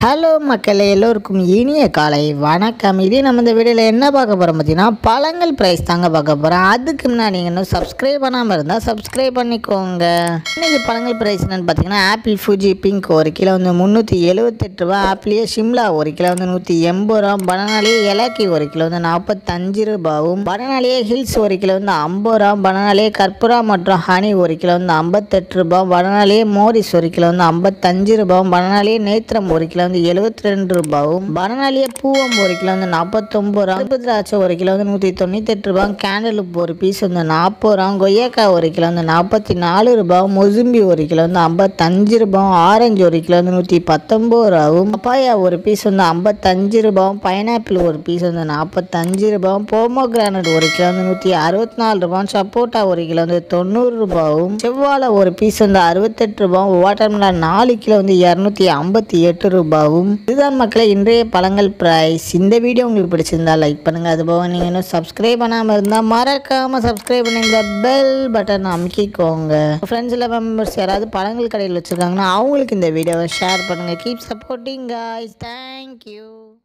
hello மக்களே எல்லோருக்கும் இனிய காலை வணக்கம் இதே நம்ம இந்த வீடியோவில் என்ன பார்க்க போகிறோம் பார்த்தீங்கன்னா பழங்கள் ப்ரைஸ் தாங்க பார்க்க போகிறோம் அதுக்கு முன்னாடி நீங்கள் இன்னும் சப்ஸ்கிரைப் பண்ணாமல் இருந்தால் சப்ஸ்கிரைப் பண்ணிக்கோங்க இன்றைக்கி பழங்கள் ப்ரைஸ் என்னென்னு பார்த்தீங்கன்னா ஆப்பிள் ஃபுஜி பிங்க் ஒரு கிலோ வந்து முந்நூற்றி எழுபத்தெட்டு ரூபா ஆப்பிளியே ஷிம்லா ஒரு கிலோ வந்து நூற்றி எண்பது ரூபா பனானாலியே இலக்கி ஒரு கிலோ வந்து நாற்பத்தஞ்சு ரூபாவும் பனானாலியே ஹில்ஸ் ஒரு கிலோ வந்து ஐம்பது ரூபா பனானாலியே கற்பூரா மற்றும் ஹனி ஒரு கிலோ வந்து ஐம்பத்தெட்டு ரூபா பனானாலியே மோரிஸ் ஒரு கிலோ வந்து ஐம்பத்தஞ்சு ரூபாவும் பனானாலியே நேத்திரம் ஒரு கிலோ வந்து எழுபத்தி ரெண்டு ரூபாவும் பனானாலியே பூவம் ஒரு கிலோ வந்து நாற்பத்தொம்பது ரூபா கருப்பு திராட்சை ஒரு கிலோ வந்து நூற்றி தொண்ணூத்தெட்டு ரூபா கேண்டல் உப்பு ஒரு பீஸ் வந்து நாற்பது ரூபா கொய்யாக்காய் ஒரு கிலோ வந்து நாற்பத்தி நாலு ரூபாவும் மொசும்பி ஒரு கிலோ வந்து ஐம்பத்தஞ்சு ரூபாவும் ஆரஞ்சு ஒரு கிலோ வந்து நூற்றி பத்தொம்பது ரூபாவும் பப்பாயா ஒரு பீஸ் வந்து ஐம்பத்தஞ்சு ரூபாவும் பைனாப்பிள் ஒரு பீஸ் வந்து நாற்பத்தஞ்சு ரூபாவும் போமோகிரானட் ஒரு கிலோ வந்து நூற்றி அறுபத்தி நாலு ரூபாவும் சப்போட்டா ஒரு கிலோ வந்து தொண்ணூறு ரூபாவும் செவ்வாழை ஒரு பீஸ் வந்து அறுபத்தெட்டு ரூபாவும் வாட்டர்மெலன் நாலு கிலோ வந்து இரநூத்தி ஐம்பத்தி எட்டு ரூபாவும் இதுதான் மக்களை இன்றைய பழங்கள் பிரைஸ் இந்த வீடியோ உங்களுக்கு பிடிச்சிருந்தா லைக் பண்ணுங்க அது போக நீங்கள் இன்னும் சப்ஸ்கிரைப் பண்ணாமல் இருந்தால் மறக்காமல் சப்ஸ்கிரைப் பண்ணி இந்த பெல் பட்டன் அமுக்கிக்கோங்க ஃப்ரெண்ட்ஸ் இல்லை மெம்பர்ஸ் யாராவது பழங்கள் கடையில் வச்சுருக்காங்கன்னா அவங்களுக்கு இந்த வீடியோவை ஷேர் பண்ணுங்கள் கீப் சப்போர்ட்டிங் காய்ஸ் தேங்க்யூ